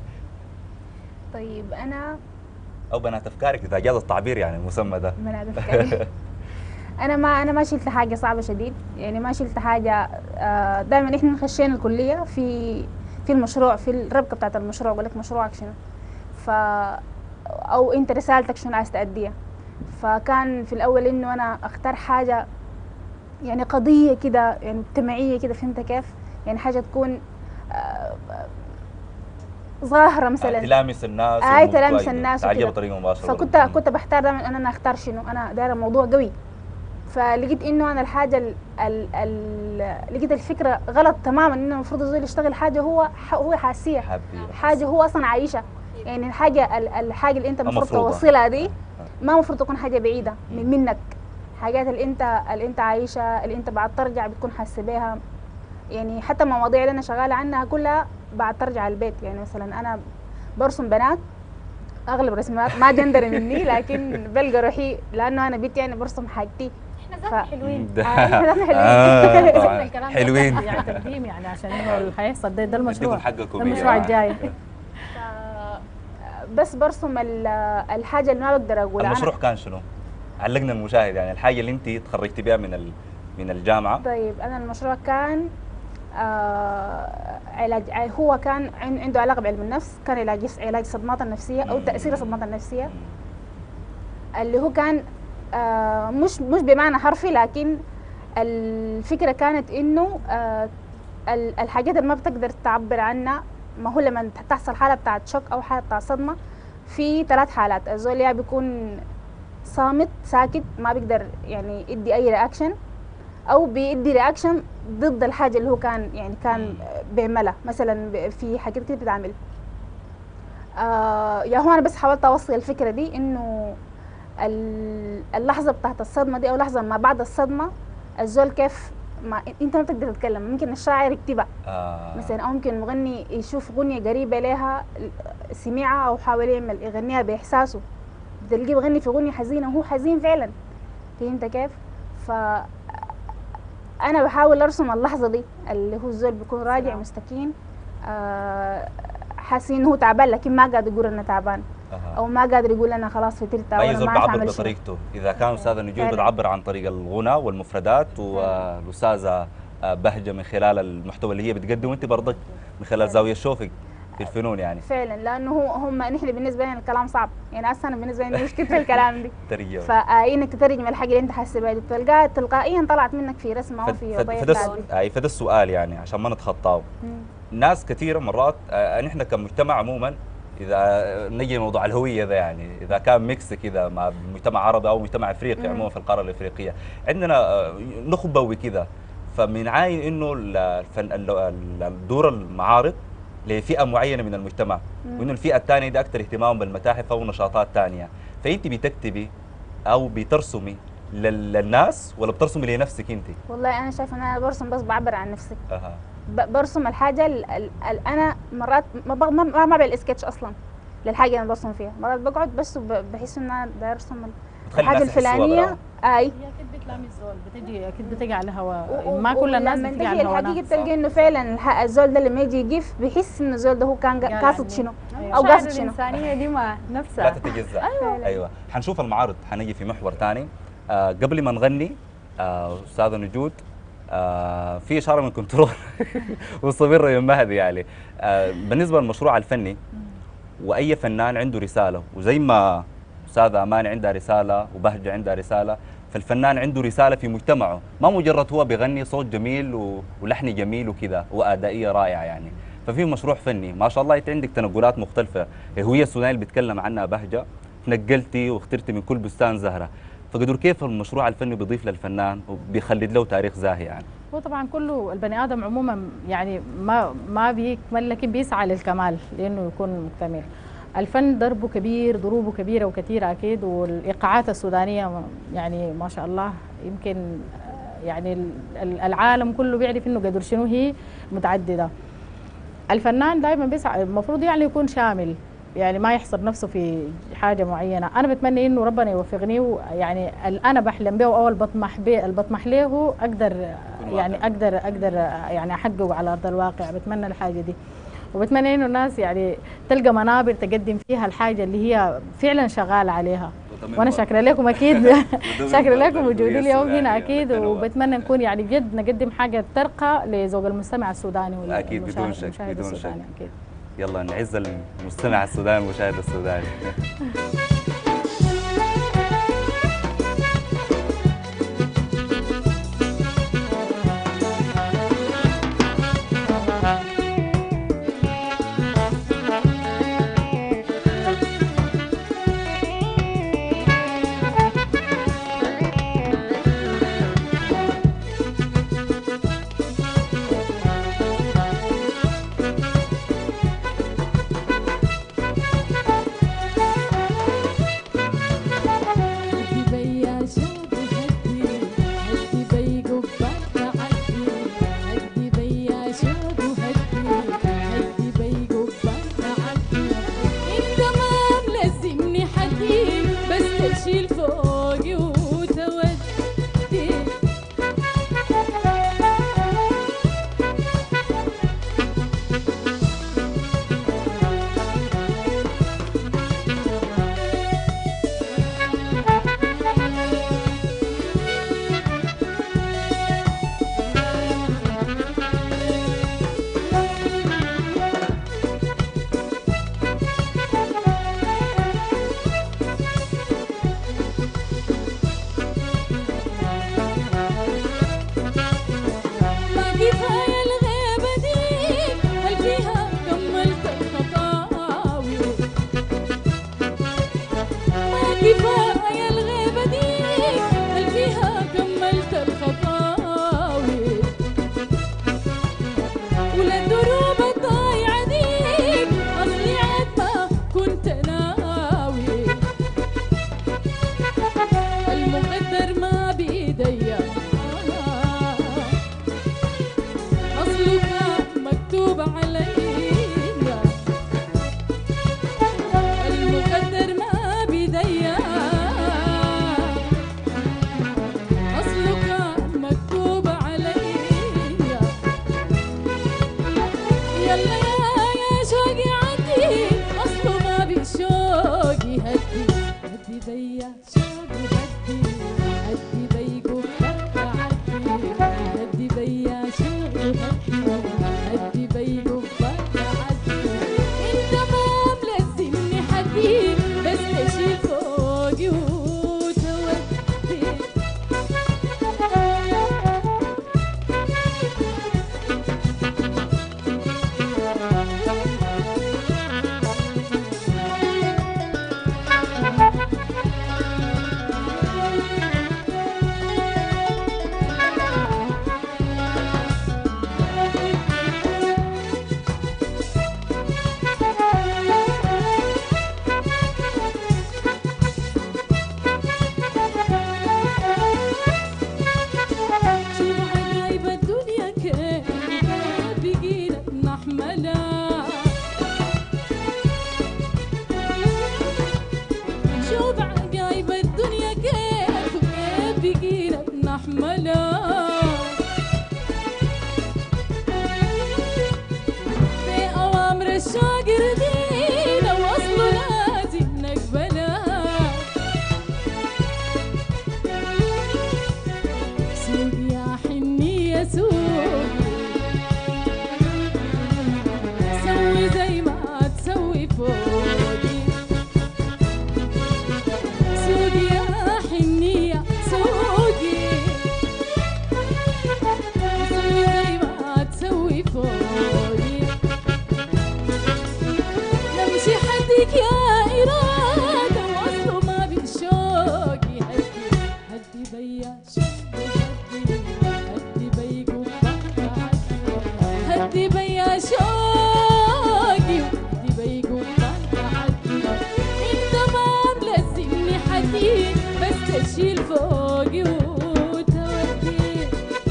طيب انا او بنات افكارك اذا جاز التعبير يعني المسمى ده بنات افكاري انا ما انا ما شلت حاجه صعبه شديد يعني ما شلت حاجه دائما احنا خشينا الكليه في في المشروع في الربكه بتاعت المشروع اقول لك مشروعك شنو ف او انت رسالتك شنو عايز تأديها فكان في الاول انه انا اختار حاجه يعني قضيه كده يعني مجتمعيه كده فهمت كيف يعني حاجه تكون آه، ظاهره مثلا تلامس الناس آه، وممكن تلامس كويس. الناس تعجب وكده. بطريقه مباشره فكنت برضه. كنت بحتار دائما ان انا اختار شنو انا دايره موضوع قوي فلقيت انه انا الحاجه ال ال ال لقيت الفكره غلط تماما انه المفروض الزول يشتغل حاجه هو ح- هو حاسيه حبيبي حاجه هو اصلا عايشها يعني الحاجه ال- الحاجه اللي انت المفروض مفروضة. توصلها دي ما المفروض تكون حاجه بعيده من منك حاجات اللي انت اللي انت عايشها اللي انت بعد ترجع بتكون حاسه بيها يعني حتى المواضيع اللي انا شغاله عنها كلها بعد ترجع البيت يعني مثلا انا برسم بنات اغلب رسمات ما جندري مني لكن بلقى روحي لانه انا بنت يعني برسم حاجتي ف... حلوين ده- آه، إحنا ذاتنا حلوين. آه، طبعاً. الكلام ده حلوين يعني تقديم يعني عشان انه اللي هيحصل ده, ده المشروع اديكم حقكم ده يا المشروع جماعة. الجاي بس برسم ال- الحاجه اللي ما بقدر اقولها المشروع أنا كان شنو؟ علقنا المشاهد يعني الحاجه اللي انت تخرجتي بها من ال... من الجامعه طيب انا المشروع كان آه علاج ع- هو كان عن- عنده علاقه بعلم النفس كان علاج علاج الصدمات النفسيه او مم. تاثير الصدمات النفسيه اللي هو كان آه مش مش بمعنى حرفي لكن الفكره كانت انه آه ال- الحاجات اللي ما بتقدر تعبر عنها ما هو لما تحصل حاله بتاعت شوك او حاله بتاعت صدمه في ثلاث حالات الزول يا بيكون صامت ساكت ما بيقدر يعني يدي اي رياكشن او بيدي رياكشن ضد الحاجه اللي هو كان يعني كان بيعملها مثلا ب- في حاجات كتير بتتعمل آه يا هو انا بس حاولت اوصل الفكره دي انه ال- اللحظه بتاعت الصدمه دي او لحظه ما بعد الصدمه الزول كيف ما انت ما بتقدر تتكلم ممكن الشاعر يكتبها آه. مثلا او ممكن المغني يشوف اغنيه قريبه لها سمعها او حاول يعمل يغنيها باحساسه بتلقيه بغني في اغنيه حزينه وهو حزين فعلا فهمت كيف؟ ف انا بحاول ارسم اللحظه دي اللي هو الزول بيكون راجع سلام. مستكين آه حاسس انه هو تعبان لكن ما قادر يقول انه تعبان أها. او ما قادر يقول انا خلاص فترت او اي انا زول ما عارف بيعبر اعمل شنو بطريقته اذا كان استاذ النجوم فعلا. بتعبر عن طريق الغنى والمفردات والاستاذه آه، بهجه من خلال المحتوى اللي هي بتقدمه وانت برضك من خلال زاويه شوفك في الفنون يعني فعلا لانه هو هم نحن بالنسبه لنا الكلام صعب يعني اصلا بالنسبه لنا مشكله في الكلام دي ترجمه فانك تترجم الحاجه اللي انت حاسس بها دي تلقاها تلقائيا طلعت منك في رسمه او في فده بيت فده عادي. الس- اي فده السؤال يعني عشان ما نتخطاه مم. ناس كثيره مرات آه، نحن كمجتمع عموما اذا نجي لموضوع الهويه ده يعني اذا كان ميكس كذا مع مجتمع عربي او مجتمع افريقي مم. عموما في القاره الافريقيه عندنا آه، نخبوي كذا فبنعاين انه ال- الفن ال- ال- الدور المعارض لفئه معينه من المجتمع مم. وانه الفئه الثانيه دي اكثر اهتمام بالمتاحف او نشاطات ثانيه فانت بتكتبي او بترسمي لل- للناس ولا بترسمي لنفسك انت؟ والله انا شايفه ان انا برسم بس بعبر عن نفسي اها ب- برسم الحاجه ال ال ال انا مرات ما بغ- ما ما بعمل سكتش اصلا للحاجه اللي انا برسم فيها مرات بقعد بس وبحس ان انا بدي ارسم ال- بتخلي الحاجه الناس يحسوها الفلانيه براهم. اي هي اكيد بتلامي الزول بتجي اكيد بتجي على و- هوا و- ما كل الناس ولما بتجي تجي على الحقيقه هوانا بتلقى انه فعلا الح- الزول ده لما يجي يقف بيحس انه الزول ده هو كان قال قاصد عني. شنو أيوة. او المشاعر قاصد شنو الإنسانية دي ما لا نفسها تتجزأ فعلاً. ايوه حنشوف المعارض حنجي في محور ثاني آه قبل ما نغني آه استاذه نجود آه في اشاره من كنترول مستمره يا مهدي يعني آه بالنسبه للمشروع الفني واي فنان عنده رساله وزي ما استاذه امان عندها رساله وبهجه عندها رساله فالفنان عنده رساله في مجتمعه ما مجرد هو بيغني صوت جميل و- ولحن جميل وكذا وادائيه رائعه يعني ففي مشروع فني ما شاء الله انت عندك تنقلات مختلفه الهويه السودانيه اللي بيتكلم عنها بهجه تنقلتي واخترتي من كل بستان زهره فقدر كيف المشروع الفني بيضيف للفنان وبيخلد له تاريخ زاهي يعني هو طبعا كله البني ادم عموما يعني ما ما بيكمل لكن بيسعى للكمال لانه يكون مكتمل الفن ضربه كبير ضروبه كبيره وكثيره اكيد والايقاعات السودانيه يعني ما شاء الله يمكن آه، يعني ال- ال- العالم كله بيعرف انه قدر شنو هي متعدده الفنان دائما بيسعى المفروض يعني يكون شامل يعني ما يحصر نفسه في حاجه معينه انا بتمنى انه ربنا يوفقني ويعني ال- انا بحلم به او اللي بطمح به اللي بطمح له اقدر يكون يعني واقع. اقدر اقدر يعني احققه على ارض الواقع بتمنى الحاجه دي وبتمنى انه الناس يعني تلقى منابر تقدم فيها الحاجه اللي هي فعلا شغاله عليها وانا شاكره لكم اكيد شاكره لكم وجودي اليوم هنا اكيد وبتمنى نكون يعني جد نقدم حاجه ترقى لذوق المستمع السوداني أكيد بدون والمشاهد- شك، المشاهد بدون شك. السوداني اكيد يلا نعز المستمع السوداني المشاهد السوداني Thank بيا شوق هدي هدي بيقو عدي هدي بيا شوق هدي هدي بيقو عدي انت ما ملزمني حدي بس تشيل فوقي وتودي شوف عجايب الدنيا كيف بقينا نحملها شوف عجايب الدنيا كيف كيف بقينا نحملها في أوامر الشوق ردينا وصله لازم نقبلها سوق يا حنية سوق سوي زي ما تسوي فوقي سوق يا حنية سوقي سوي زي ما تسوي فوقي نمشي حدك يا إرادة وصله ما بشوقي هدي هدي بيا شوقي هدي هدي بيقو هدي بيا شوقي هدي بيقو انت ما ملزمني حدي بس تشيل فوقي وتودي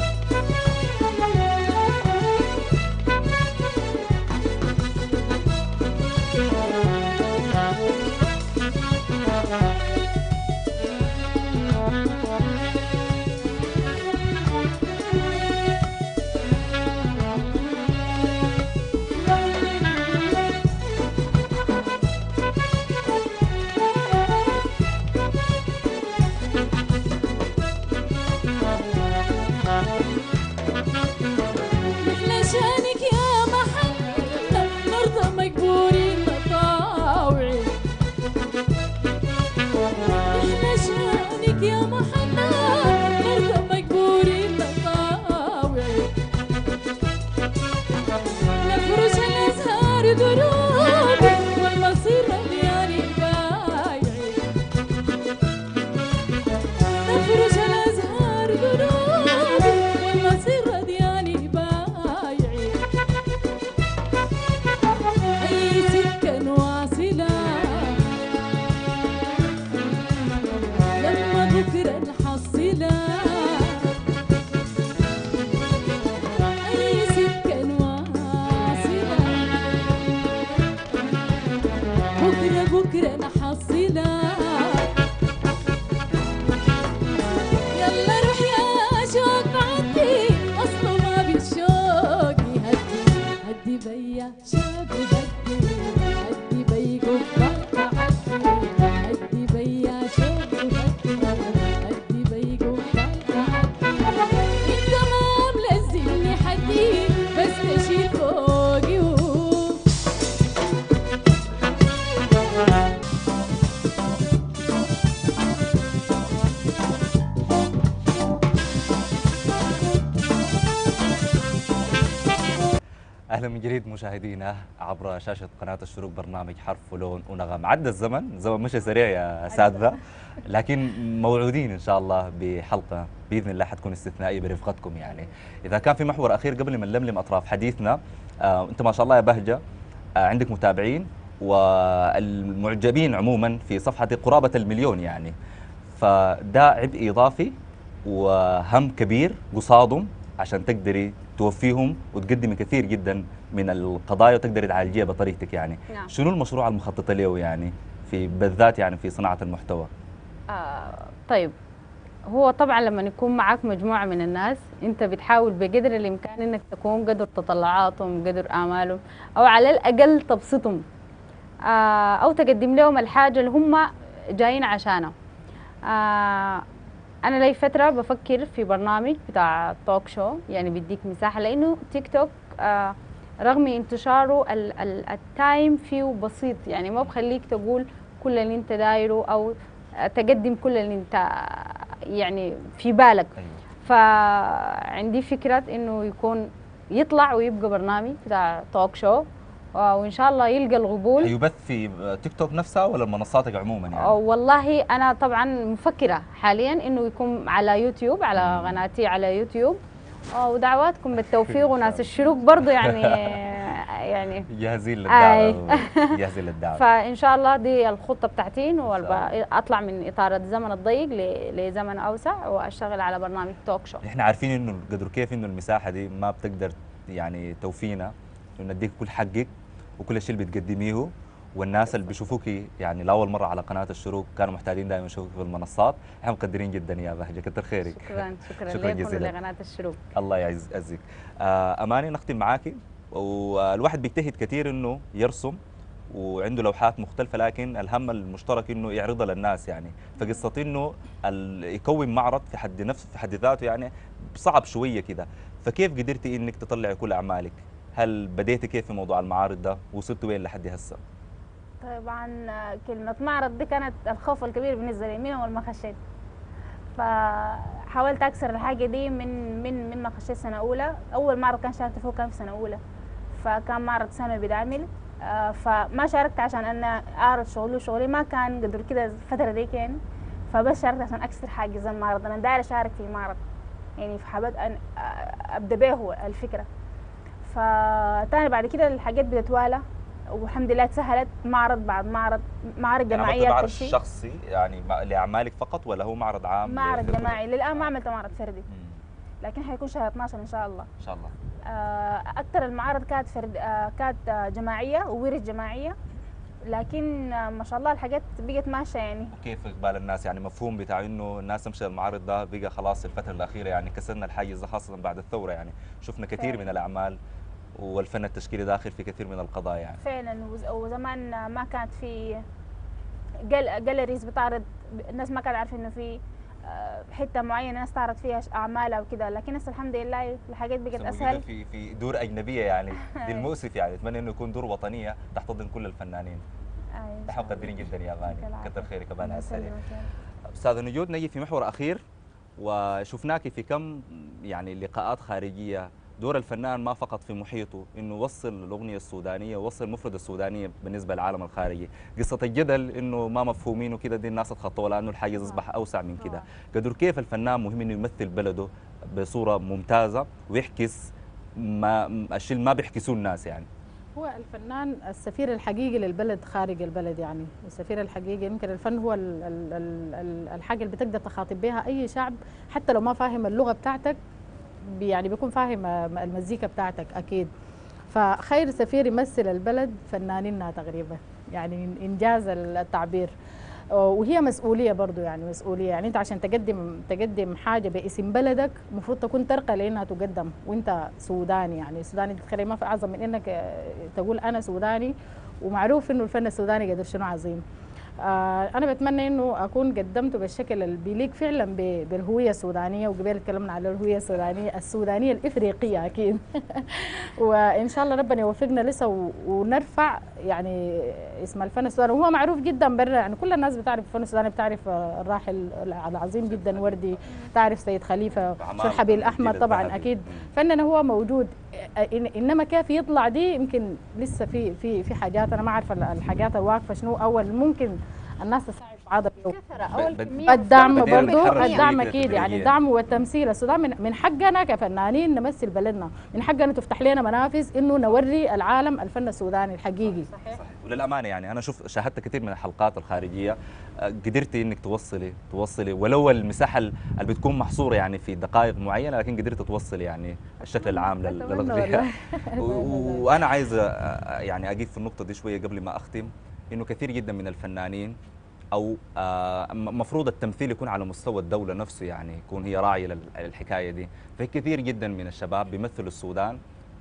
نحن شانك يا محلنا نرضى مقبورين مطاوعي نحن شانك يا محلنا نرضى مقبورين مطاوعي نفرش الازهار دروبي والمصير مليان بايعي نفرش الازهار دروبي والمصير ردياني بايعي اي سكه واصله لما بكره نحصلها اي سكه واصله بكره بكره نحصلها يلا روح يا شوق عدي اصله ما بالشوق يهدي هدي بيا شوق هدي هدي بيقو عدي هدي بيا شوق هدي هدي بيقو انت ما ملزمني حدي بس تشيل فوقي و... اهلا من جديد مشاهدينا عبر شاشه قناه الشروق برنامج حرف ولون ونغم عدى الزمن الزمن مشى سريع يا اساتذه لكن موعودين ان شاء الله بحلقه باذن الله حتكون استثنائيه برفقتكم يعني اذا كان في محور اخير قبل ما نلملم اطراف حديثنا آه انت ما شاء الله يا بهجه آه عندك متابعين والمعجبين عموما في صفحتك قرابه المليون يعني فده عبء اضافي وهم كبير قصادهم عشان تقدري توفيهم وتقدمي كثير جدا من القضايا وتقدري تعالجيها بطريقتك يعني نعم. شنو المشروع المخططه له يعني في بالذات يعني في صناعه المحتوى آه طيب هو طبعا لما يكون معك مجموعة من الناس انت بتحاول بقدر الامكان انك تكون قدر تطلعاتهم قدر امالهم او على الاقل تبسطهم آه او تقدم لهم الحاجة اللي هم جايين عشانه آه انا لي فتره بفكر في برنامج بتاع توك شو يعني بيديك مساحه لانه تيك توك آه رغم انتشاره ال- ال- التايم فيه بسيط يعني ما بخليك تقول كل اللي انت دايره او تقدم كل اللي انت يعني في بالك ايوه فعندي فكرة انه يكون يطلع ويبقى برنامج بتاع توك شو وان شاء الله يلقى القبول هيبث في تيك توك نفسها ولا المنصات عموما يعني؟ والله انا طبعا مفكرة حاليا انه يكون على يوتيوب على مم. قناتي على يوتيوب آه، ودعواتكم بالتوفيق وناس الشروق برضو يعني يعني جاهزين أي. للدعوه جاهزين للدعوه فان شاء الله دي الخطه بتاعتي انه إن شاء والب- اطلع من اطار الزمن الضيق ل- لزمن اوسع واشتغل على برنامج توك شو احنا عارفين انه قدر كيف انه المساحه دي ما بتقدر يعني توفينا انه نديك كل حقك وكل شيء اللي بتقدميه والناس اللي بيشوفوك يعني لاول مره على قناه الشروق كانوا محتاجين دائما يشوفوك في المنصات احنا مقدرين جدا يا بهجه كتر خيرك شكرا شكرا, شكراً لكم جزيلاً. ولقناه الشروق الله يعز يعزك آه اماني نختم معاكي والواحد بيجتهد كثير انه يرسم وعنده لوحات مختلفة لكن الهم المشترك انه يعرضها للناس يعني فقصة انه ال- يكون معرض في حد نفسه في حد ذاته يعني صعب شوية كده فكيف قدرتي انك تطلعي كل اعمالك؟ هل بديتي كيف في موضوع المعارض ده؟ وصلت وين لحد هسه؟ طبعا آه، كلمة معرض دي كانت الخوف الكبير بالنسبة لي من أول ما خشيت فحاولت أكسر الحاجة دي من من من ما خشيت سنة أولى أول معرض كان شاركت فيه كان في سنة أولى فكان معرض سنة بدعمل آه، فما شاركت عشان أنا أعرض شغلي وشغلي ما كان قدر كده الفترة دي يعني فبس شاركت عشان أكسر حاجز المعرض أنا دايرة أشارك في معرض يعني فحبيت أن آه، أبدأ به هو الفكرة فتاني بعد كده الحاجات بتتوالى والحمد لله سهلت معرض بعد معرض معارض يعني عملت جماعيه معرض كل شيء شخصي يعني مع- لاعمالك فقط ولا هو معرض عام معرض للكل؟ جماعي للان ما عملت معرض فردي مم. لكن حيكون شهر 12 ان شاء الله ان شاء الله آه، اكثر المعارض كانت فرد آه، كانت آه، جماعيه وورش جماعيه لكن آه، ما شاء الله الحاجات بقت ماشيه يعني وكيف اقبال الناس يعني مفهوم بتاع انه الناس تمشي المعارض ده بقى خلاص الفتره الاخيره يعني كسرنا الحاجز ده خاصه بعد الثوره يعني شفنا كثير فعلا. من الاعمال والفن التشكيلي داخل في كثير من القضايا يعني فعلا وز- وزمان آه، ما كانت في جال جاليريز بتعرض الناس ما كانت عارفه انه في آه، حته معينه الناس تعرض فيها ش- اعمالها وكده لكن هسه الحمد لله الحاجات بقت بس إنه اسهل بقى في في دور اجنبيه يعني دي المؤسف يعني اتمنى انه يكون دور وطنيه تحتضن كل الفنانين أي إن نحن شاء الله. مقدرين جدا يا يعطيك غالي العافية. كثر خيرك الله ابانا السريع يسلمك يا رب. استاذ نجود نجي في محور اخير وشفناك في كم يعني لقاءات خارجيه دور الفنان ما فقط في محيطه انه يوصل الاغنيه السودانيه ويوصل المفردة السودانيه بالنسبه للعالم الخارجي قصه الجدل انه ما مفهومين وكده دي الناس اتخطوها لانه الحاجز اصبح اوسع من كده قدر كيف الفنان مهم انه يمثل بلده بصوره ممتازه ويحكس ما الشيء اللي ما بيحكسوه الناس يعني هو الفنان السفير الحقيقي للبلد خارج البلد يعني السفير الحقيقي يمكن الفن هو ال- ال- ال- ال- الحاجة اللي بتقدر تخاطب بها أي شعب حتى لو ما فاهم اللغة بتاعتك بي- يعني بيكون فاهم آه، المزيكا بتاعتك أكيد فخير سفير يمثل البلد فنانيننا تقريبا يعني إن- إنجاز التعبير وهي مسؤوليه برضو يعني مسؤوليه يعني انت عشان تقدم تقدم حاجه باسم بلدك المفروض تكون ترقى لانها تقدم وانت سوداني يعني السوداني تتخيل ما في اعظم من انك آه، تقول انا سوداني ومعروف انه الفن السوداني قدر شنو عظيم آه انا بتمنى انه اكون قدمته بالشكل اللي بيليق فعلا ب- بالهويه السودانيه وقبل تكلمنا على الهويه السودانيه السودانيه الافريقيه اكيد وان شاء الله ربنا يوفقنا لسه و- ونرفع يعني اسم الفن السوداني وهو معروف جدا برا يعني كل الناس بتعرف الفن السوداني بتعرف آه، الراحل العظيم جدا وردي تعرف سيد خليفه أعمال شرحبيل الاحمر الجيل طبعا الذهبي. اكيد مم. فننا هو موجود إن- انما كيف يطلع دي يمكن لسه في في في حاجات انا ما عارفه الحاجات الواقفه شنو اول ممكن الناس تساعد بعضها فيه كثرة أول بد- كمية الدعم بدينا برضو نتحرك شوية الدعم كده اكيد يعني تدريجياً. الدعم والتمثيل السودان من, من حقنا كفنانين نمثل بلدنا من حقنا تفتح لنا منافذ انه نوري العالم الفن السوداني الحقيقي صحيح وللامانه يعني انا شوف شاهدت كثير من الحلقات الخارجيه آه، قدرتي انك توصلي توصلي ولو المساحه اللي بتكون محصوره يعني في دقائق معينه لكن قدرت توصلي يعني الشكل العام لل- أتمنى للاغنيه والله. و- وانا عايز آه، يعني اجيب في النقطه دي شويه قبل ما اختم انه كثير جدا من الفنانين او المفروض التمثيل يكون على مستوى الدوله نفسه يعني يكون هي راعيه لل- للحكايه دي فكثير جدا من الشباب بيمثلوا السودان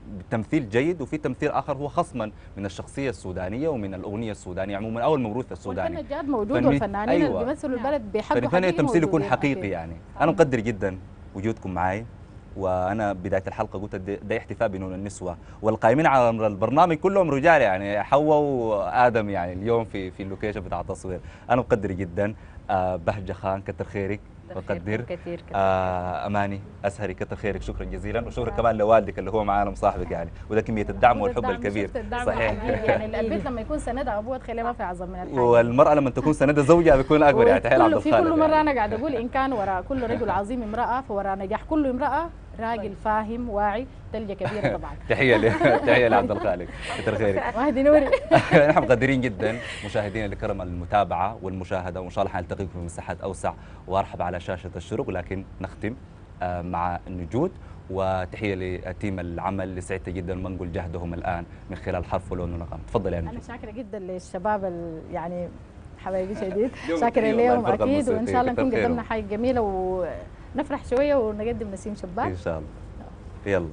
تمثيل جيد وفي تمثيل اخر هو خصما من الشخصيه السودانيه ومن الاغنيه السودانيه عموما او الموروث والفن السوداني الجاد موجود فني- والفنانين أيوة. اللي بيمثلوا البلد بحقه فنتمنى حقيقي التمثيل يكون موجودين حقيقي أكيد. يعني انا مقدر جدا وجودكم معي وانا بدايه الحلقه قلت ده ده احتفاء بنون النسوه والقائمين على أمر البرنامج كلهم رجال يعني حواء وادم يعني اليوم في في اللوكيشن بتاع التصوير انا مقدر جدا آه، بهجه خان كتر خيرك بقدر كثير كثير آه اماني اسهري كتر خيرك شكرا جزيلا وشكرا كمان لوالدك اللي هو معانا مصاحبك يعني وده كميه الدعم والحب الدعم، الكبير شفت الدعم صحيح. الحقيقي. يعني البيت لما يكون سندها ابوها تخيلها ما في اعظم من الحاجه والمراه لما تكون سند زوجها بيكون اكبر يعني تحيه عبد كل في الخالق كل مره يعني. انا قاعده اقول ان كان وراء كل رجل عظيم امراه فوراء نجاح كل امراه راجل فاهم واعي تلجه كبيره طبعا تحيه ل... تحيه لعبد الخالق كتر خيرك وهدي نوري نحن مقدرين جدا مشاهدينا الكرام المتابعه والمشاهده وان شاء الله حنلتقيكم في مساحات اوسع وارحب على شاشه الشروق لكن نختم آه، مع النجود وتحيه لتيم العمل اللي سعدت جدا منقل جهدهم الان من خلال حرف ولون ونغم تفضل يا انا نجود شاكره جدا للشباب ال- يعني حبايبي شديد يوم شاكره الدين والله لهم الفرقة اكيد وان شاء الله الموسيقية. نكون كتر قدمنا خيرهم. حاجه جميله ونفرح شويه ونقدم نسيم شباك ان شاء الله يلا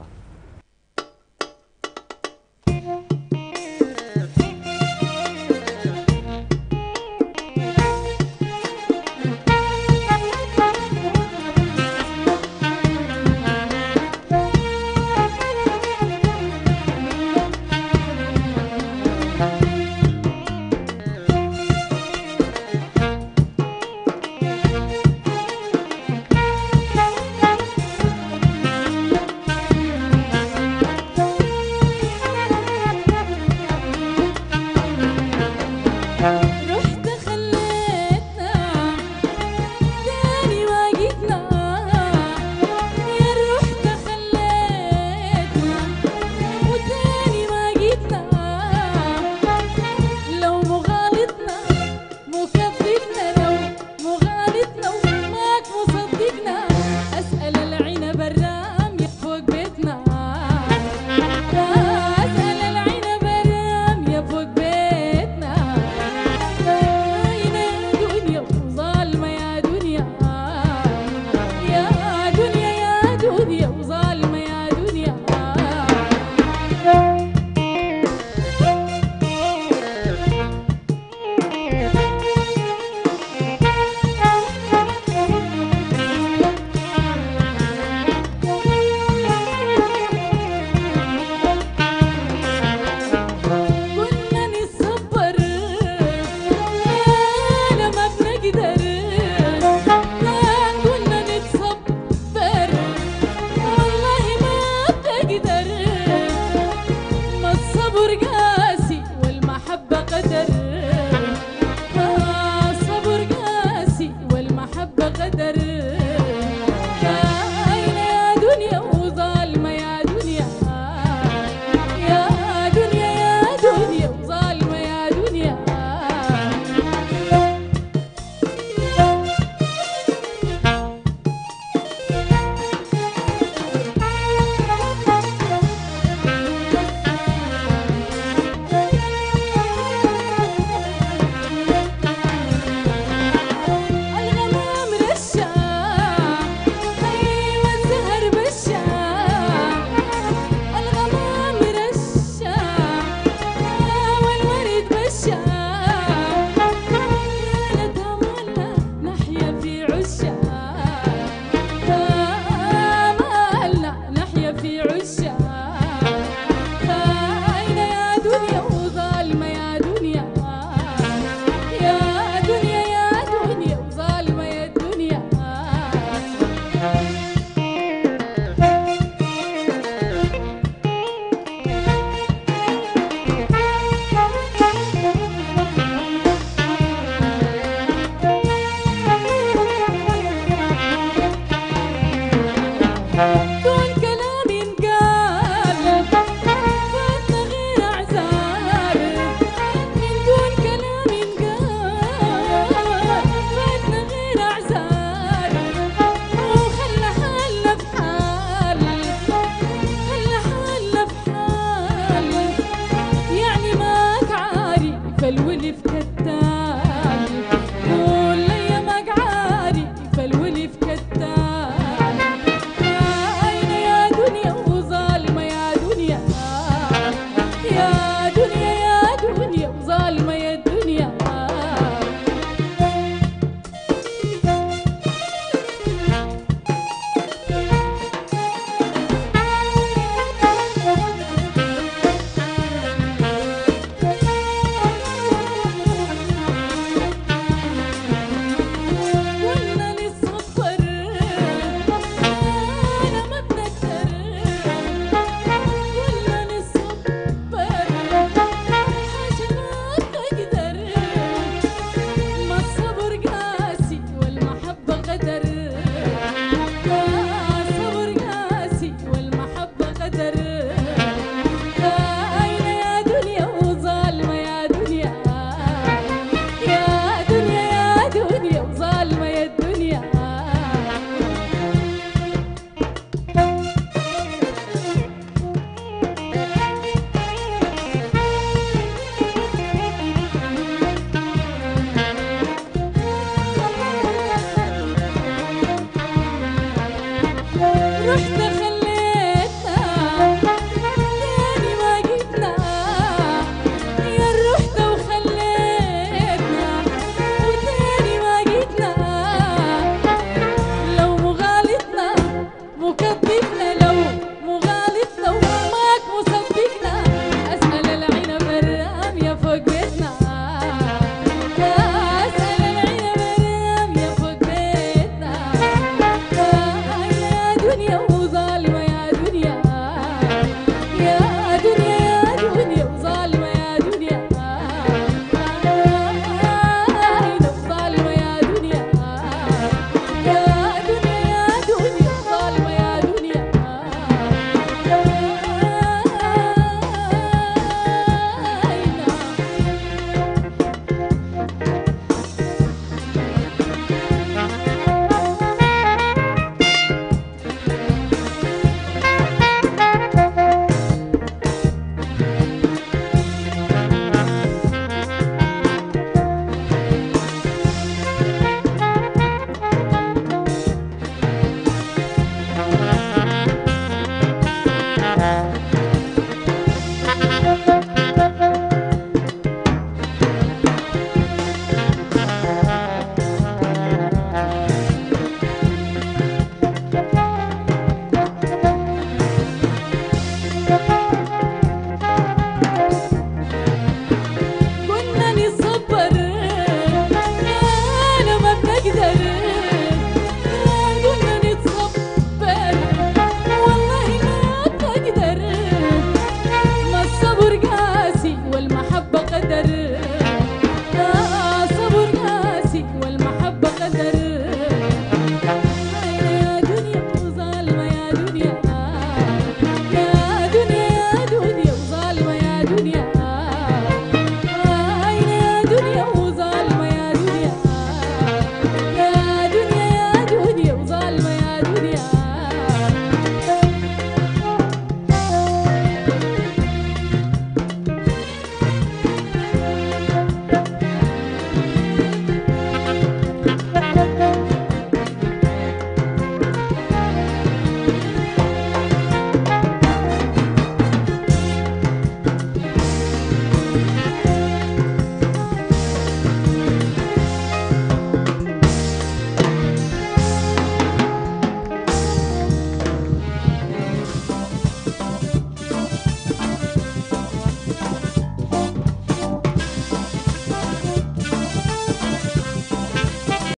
رحت خليتنا تاني ما جيتنا يا رحت خليتنا وتاني ما جيتنا لو مغالطنا مكذبنا لو مغالطنا وماك مصدقنا اسال العنب الرامية فوق بيتنا اسال العنب الرامية فوق بيتنا عينا يا دنيا وظالمة يا دنيا يا دنيا يا دنيا وظالمة يا دنيا كنا نتصبر أنا ما بنقدر لا كنا نتصبر والله ما بنقدر ما الصبر قاسي والمحبة قدر آه الصبر قاسي والمحبة قدر خاينة يا دنيا وظالمة يا دنيا يا دنيا يا دنيا وظالمة يا دنيا الغمام رشا أيوة الزهر بشا الغمام رشا والورد بشا يا لتمنى نحيا في عشا آمالنا نحيا في عشا خاينة يا دنيا وظالمة يا دنيا يا دنيا يا دنيا وظالمة يا الدنيا دون كلام ينقال فاتنا غير اعذار من دون كلام ينقال فاتنا غير اعذار وخلى حالنا في حال خلى حالنا في حال يعني ماك عارف الولف كتار